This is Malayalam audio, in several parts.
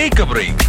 ടേക്ക് എ ബ്രേക്ക്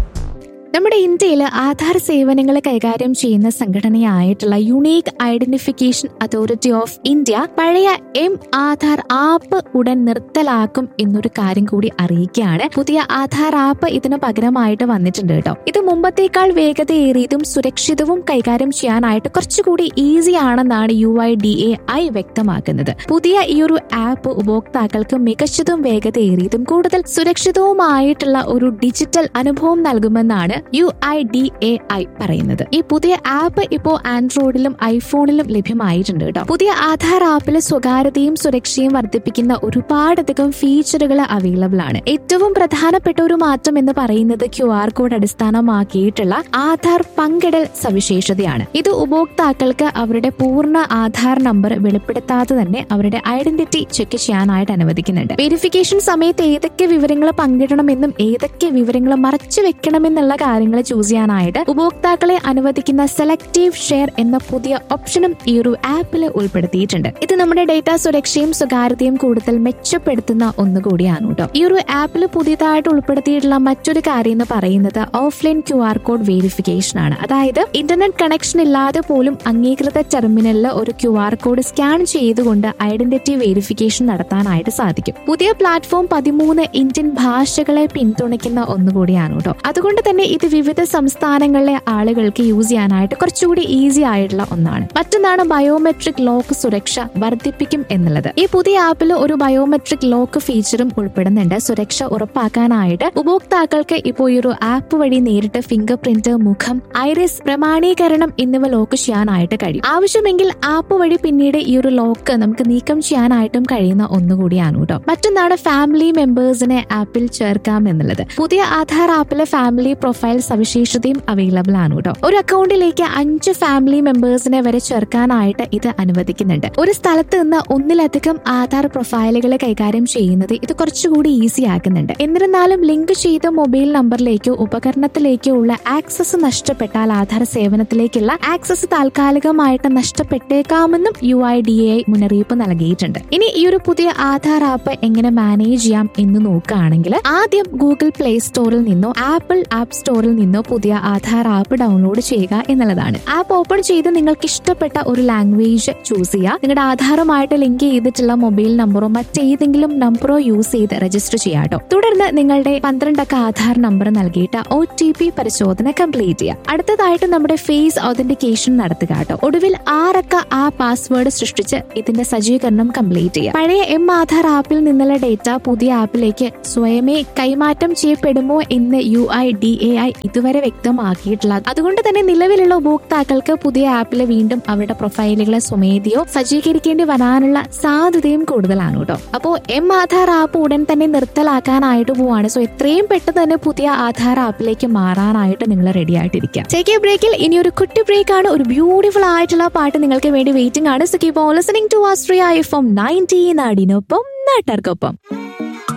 നമ്മുടെ ഇന്ത്യയിൽ ആധാർ സേവനങ്ങൾ കൈകാര്യം ചെയ്യുന്ന സംഘടനയായിട്ടുള്ള unique identification authority of India പഴയ എം ആധാർ ആപ്പ് ഉടൻ നിർത്തലാക്കും എന്നൊരു കാര്യം കൂടി അറിയിക്കുകയാണ് പുതിയ ആധാർ ആപ്പ് ഇതിന് പകരമായിട്ട് വന്നിട്ടുണ്ട് കേട്ടോ ഇത് മുമ്പത്തേക്കാൾ വേഗതയേറിയതും സുരക്ഷിതവും കൈകാര്യം ചെയ്യാനായിട്ട് കുറച്ചുകൂടി ഈസി ആണെന്നാണ് U I D A I വ്യക്തമാക്കുന്നത് പുതിയ ഈ ഒരു ആപ്പ് ഉപഭോക്താക്കൾക്ക് മികച്ചതും വേഗതയേറിയതും കൂടുതൽ സുരക്ഷിതവുമായിട്ടുള്ള ഒരു ഡിജിറ്റൽ അനുഭവം നൽകുമെന്നാണ് U I D A I പറയുന്നത് ഈ പുതിയ ആപ്പ് ഇപ്പോ ആൻഡ്രോയിഡിലും ഐഫോണിലും ലഭ്യമായിട്ടുണ്ട് കേട്ടോ പുതിയ ആധാർ ആപ്പിൽ സ്വകാര്യതയും സുരക്ഷയും വർദ്ധിപ്പിക്കുന്ന ഒരുപാടധികം ഫീച്ചറുകൾ അവൈലബിൾ ആണ് ഏറ്റവും പ്രധാനപ്പെട്ട ഒരു മാറ്റം എന്ന് പറയുന്നത് ക്യു ആർ കോഡ് അടിസ്ഥാനമാക്കിയിട്ടുള്ള ആധാർ പങ്കിടൽ സവിശേഷതയാണ് ഇത് ഉപഭോക്താക്കൾക്ക് അവരുടെ പൂർണ്ണ ആധാർ നമ്പർ വെളിപ്പെടുത്താതെ തന്നെ അവരുടെ ഐഡന്റിറ്റി ചെക്ക് ചെയ്യാനായിട്ട് അനുവദിക്കുന്നുണ്ട് വെരിഫിക്കേഷൻ സമയത്ത് ഏതൊക്കെ വിവരങ്ങൾ പങ്കിടണമെന്നും ഏതൊക്കെ വിവരങ്ങൾ മറച്ചു വെക്കണമെന്നുള്ള കാര്യങ്ങൾ ചൂസ് ചെയ്യാനായിട്ട് ഉപഭോക്താക്കളെ അനുവദിക്കുന്ന സെലക്റ്റീവ് ഷെയർ എന്ന പുതിയ ഓപ്ഷനും ഈ ഒരു ആപ്പിൽ ഉൾപ്പെടുത്തിയിട്ടുണ്ട് ഇത് നമ്മുടെ ഡേറ്റ സുരക്ഷയും സ്വകാര്യതയും കൂടുതൽ മെച്ചപ്പെടുത്തുന്ന ഒന്നുകൂടിയാണ് കേട്ടോ ഈ ഒരു ആപ്പിൽ പുതിയതായിട്ട് ഉൾപ്പെടുത്തിയിട്ടുള്ള മറ്റൊരു കാര്യം എന്ന് പറയുന്നത് offline Q R code verification ആണ് അതായത് ഇന്റർനെറ്റ് കണക്ഷൻ ഇല്ലാതെ പോലും അംഗീകൃത ടെർമിനലിൽ ഒരു ക്യു ആർ കോഡ് സ്കാൻ ചെയ്തുകൊണ്ട് ഐഡന്റിറ്റി വെരിഫിക്കേഷൻ നടത്താനായിട്ട് സാധിക്കും പുതിയ പ്ലാറ്റ്ഫോം പതിമൂന്ന് ഇന്ത്യൻ ഭാഷകളെ പിന്തുണയ്ക്കുന്ന ഒന്നുകൂടിയാണ് കേട്ടോ അതുകൊണ്ട് തന്നെ ഇത് വിവിധ സംസ്ഥാനങ്ങളിലെ ആളുകൾക്ക് യൂസ് ചെയ്യാനായിട്ട് കുറച്ചുകൂടി ഈസി ആയിട്ടുള്ള ഒന്നാണ് മറ്റൊന്നാണ് ബയോമെട്രിക് ലോക്ക് സുരക്ഷ വർദ്ധിപ്പിക്കും എന്നുള്ളത് ഈ പുതിയ ആപ്പിൽ ഒരു ബയോമെട്രിക് ലോക്ക് ഫീച്ചറും ഉൾപ്പെടുന്നുണ്ട് സുരക്ഷ ഉറപ്പാക്കാനായിട്ട് ഉപഭോക്താക്കൾക്ക് ഇപ്പോൾ ഈ ഒരു ആപ്പ് വഴി നേരിട്ട് ഫിംഗർ പ്രിന്റ് മുഖം ഐറിസ് പ്രമാണീകരണം എന്നിവ ലോക്ക് ചെയ്യാനായിട്ട് കഴിയും ആവശ്യമെങ്കിൽ ആപ്പ് വഴി പിന്നീട് ഈ ഒരു ലോക്ക് നമുക്ക് നീക്കം ചെയ്യാനായിട്ടും കഴിയുന്ന ഒന്നുകൂടിയാണ് കേട്ടോ മറ്റൊന്നാണ് ഫാമിലി മെമ്പേഴ്സിനെ ആപ്പിൽ ചേർക്കാം എന്നുള്ളത് പുതിയ ആധാർ ആപ്പിലെ ഫാമിലി പ്രൊഫൈൽ സവിശേഷതയും അവൈലബിൾ ആണ് കേട്ടോ ഒരു അക്കൗണ്ടിലേക്ക് അഞ്ച് ഫാമിലി മെമ്പേഴ്സിനെ വരെ ചേർക്കാനായിട്ട് ഇത് അനുവദിക്കുന്നുണ്ട് ഒരു സ്ഥലത്ത് നിന്ന് ഒന്നിലധികം ആധാർ പ്രൊഫൈലുകൾ കൈകാര്യം ചെയ്യുന്നത് ഇത് കുറച്ചുകൂടി ഈസി ആക്കുന്നുണ്ട് എന്നിരുന്നാലും ലിങ്ക് ചെയ്ത മൊബൈൽ നമ്പറിലേക്കോ ഉപകരണത്തിലേക്കോ ഉള്ള ആക്സസ് നഷ്ടപ്പെട്ടാൽ ആധാർ സേവനത്തിലേക്കുള്ള ആക്സസ് താൽക്കാലികമായിട്ട് നഷ്ടപ്പെട്ടേക്കാമെന്നും യു ഐ ഡി എ മുന്നറിയിപ്പ് നൽകിയിട്ടുണ്ട് ഇനി ഈ ഒരു പുതിയ ആധാർ ആപ്പ് എങ്ങനെ മാനേജ് ചെയ്യാം എന്ന് നോക്കുകയാണെങ്കിൽ ആദ്യം ഗൂഗിൾ പ്ലേ സ്റ്റോറിൽ നിന്നോ ആപ്പിൾ ആപ്പ് സ്റ്റോറിൽ നിന്നോ പുതിയ ആധാർ ആപ്പ് ഡൗൺലോഡ് ചെയ്യുക എന്നുള്ളതാണ് ആപ്പ് ഓപ്പൺ ചെയ്ത് നിങ്ങൾക്ക് ഇഷ്ടപ്പെട്ട ഒരു ലാംഗ്വേജ് ചൂസ് ചെയ്യുക നിങ്ങളുടെ ആധാറുമായിട്ട് ലിങ്ക് ചെയ്തിട്ടുള്ള മൊബൈൽ നമ്പറോ മറ്റേതെങ്കിലും നമ്പറോ യൂസ് ചെയ്ത് രജിസ്റ്റർ ചെയ്യാട്ടോ തുടർന്ന് നിങ്ങളുടെ പന്ത്രണ്ടക്ക ആധാർ നമ്പർ നൽകിയിട്ട് ഒ ടി പി പരിശോധന കംപ്ലീറ്റ് ചെയ്യുക അടുത്തതായിട്ട് നമ്മുടെ ഫേസ് ഒതന്റിക്കേഷൻ നടത്തുക കേട്ടോ ഒടുവിൽ ആറക്ക ആ പാസ്വേഡ് സൃഷ്ടിച്ച് ഇതിന്റെ സജ്ജീകരണം കംപ്ലീറ്റ് ചെയ്യുക പഴയ എം ആധാർ ആപ്പിൽ നിന്നുള്ള ഡേറ്റ പുതിയ ആപ്പിലേക്ക് സ്വയമേ കൈമാറ്റം ചെയ്യപ്പെടുമോ എന്ന് U I D A I ഇതുവരെ വ്യക്തമാക്കിയിട്ടില്ല അതുകൊണ്ട് തന്നെ നിലവിലുള്ള ഉപഭോക്താക്കൾക്ക് പുതിയ ആപ്പിൽ വീണ്ടും അവരുടെ പ്രൊഫൈലുകളെ സ്വമേധയോ സജ്ജീകരിക്കേണ്ടി വരാനുള്ള സാധ്യതയും കൂടുതലാണ് കേട്ടോ അപ്പോ എം ആധാർ ആപ്പ് ഉടൻ തന്നെ നിർത്തലാക്കാനായിട്ട് പോവാണ് സോ എത്രയും പെട്ടെന്ന് തന്നെ പുതിയ ആധാർ ആപ്പിലേക്ക് മാറാനായിട്ട് നിങ്ങൾ റെഡി ആയിട്ടിരിക്കുക ടേക്ക് എ ബ്രേക്കിൽ ഇനി ഒരു കുട്ടി ബ്രേക്ക് ആണ് ഒരു ബ്യൂട്ടിഫുൾ ആയിട്ടുള്ള പാട്ട് നിങ്ങൾക്ക് വേണ്ടി വെയിറ്റിംഗ് ആണ് so keep on listening to Astria F M nineteen നാടിനൊപ്പം നാട്ടാർക്കൊപ്പം